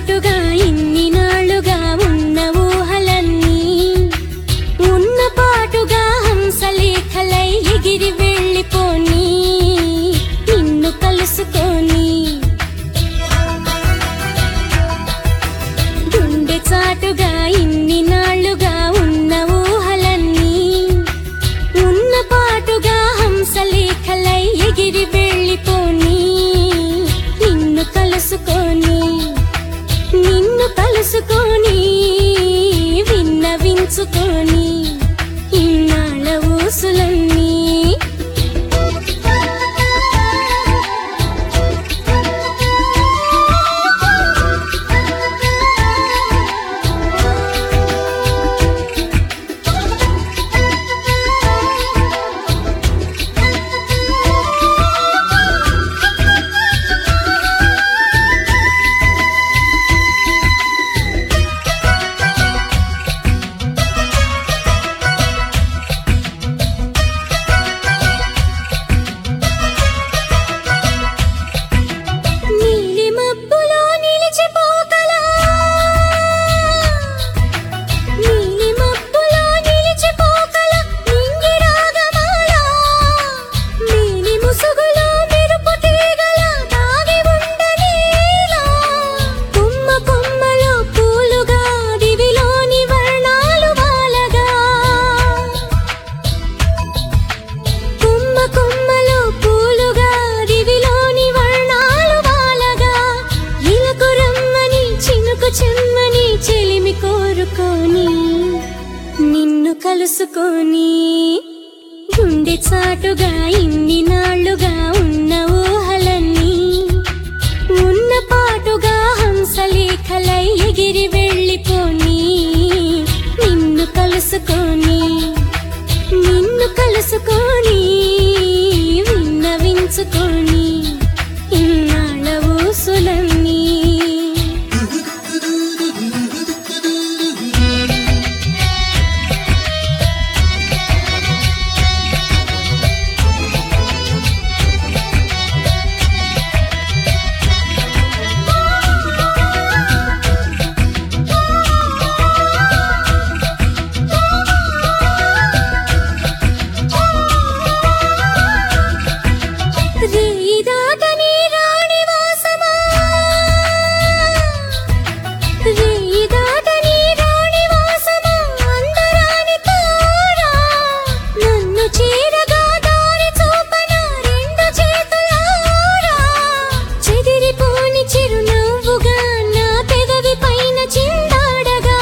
చాటుగా ఇన్ని నాళ్ళుగా ఉన్న ఊహలన్నీ ఉన్న పాటుగా హంసలేఖలై ఎగిరి వెళ్ళిపోని నిన్ను కలుసుకొని గుండె చాటుగా ఇన్ని నాళ్ళుగా ఉన్న ఊహలన్నీ ఉన్న పాటుగా హంసలేఖలై ఎగిరి వెళ్ళిపోని నిన్ను కలుసుకొని నిన్ను కలుసుకొని విన్నవించుకొని ఇన్నాళ్ళ ఊసులన్నీ నీలి మబ్బులో నిలిచిపోకలా నీలి మబ్బులో నిలిచిపోకలా నింగి రాగమాల నీలి ముసుగులో మెరుపు తీగల దాగి ఉండనేలా కొమ్మ కొమ్మలో పూలుగా దివిలోని వర్ణాలు వాలగా కొమ్మ కొమ్మలో పూలుగా దివిలోని వర్ణాలు వాలగా ఇలకు రమ్మని చినుకు చెమ్మని చెలిమి కోరుకొని నిన్ను కలుసుకొని గుండె చాటుగా ఇన్ని నాళ్ళుగా ఉన్న ఊహలన్నీ ఉన్న పాటుగా హంసలేఖలై ఎగిరి వెళ్ళిపోని నిన్ను కలుసుకొని నిన్ను కలుసుకొని విన్నవించుకొని ఇన్నాళ్ళ ఊసులన్నీ రేయి దాటని రాణి వాసమా రేయి దాటని రాణి వాసమా అందరాని తారా నన్ను చేరగా దారి చూపన రెండు చేతులారా చెదిరిపోని చిరునవ్వుగా నా పెదవి పైన చిందాడగా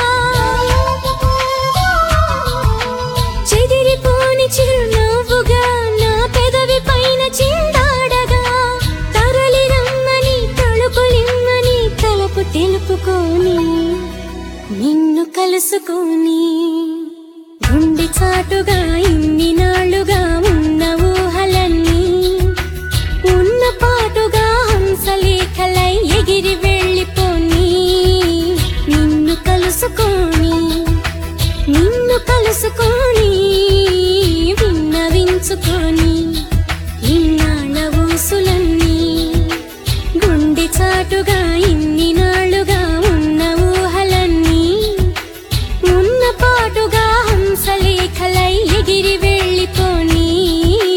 చెదిరిపోని చిరునవ్వుగా నా పెదవి పైన చిందాడగా తరలి రమ్మని తలుపులిమ్మని తలుపు తెలుపుకొని నిన్ను కలుసుకొని గుండె చాటుగా ఇన్ని నాళ్ళుగా ఉన్న ఊహలన్నీ ఉన్న పాటుగా హంసలేఖలై ఎగిరి వెళ్ళిపోని నిన్ను కలుసుకొని నిన్ను కలుసుకొని విన్నవించుకొని ఇన్నాళ్ళ ఊసులన్నీ గుండె చాటుగా ఇన్ని నాళ్ళుగా ఉన్న ఊహలన్నీ ఉన్న పాటుగా హంసలేఖలై ఎగిరి వెళ్ళిపోని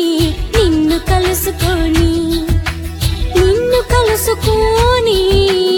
నిన్ను కలుసుకొని నిన్ను కలుసుకొని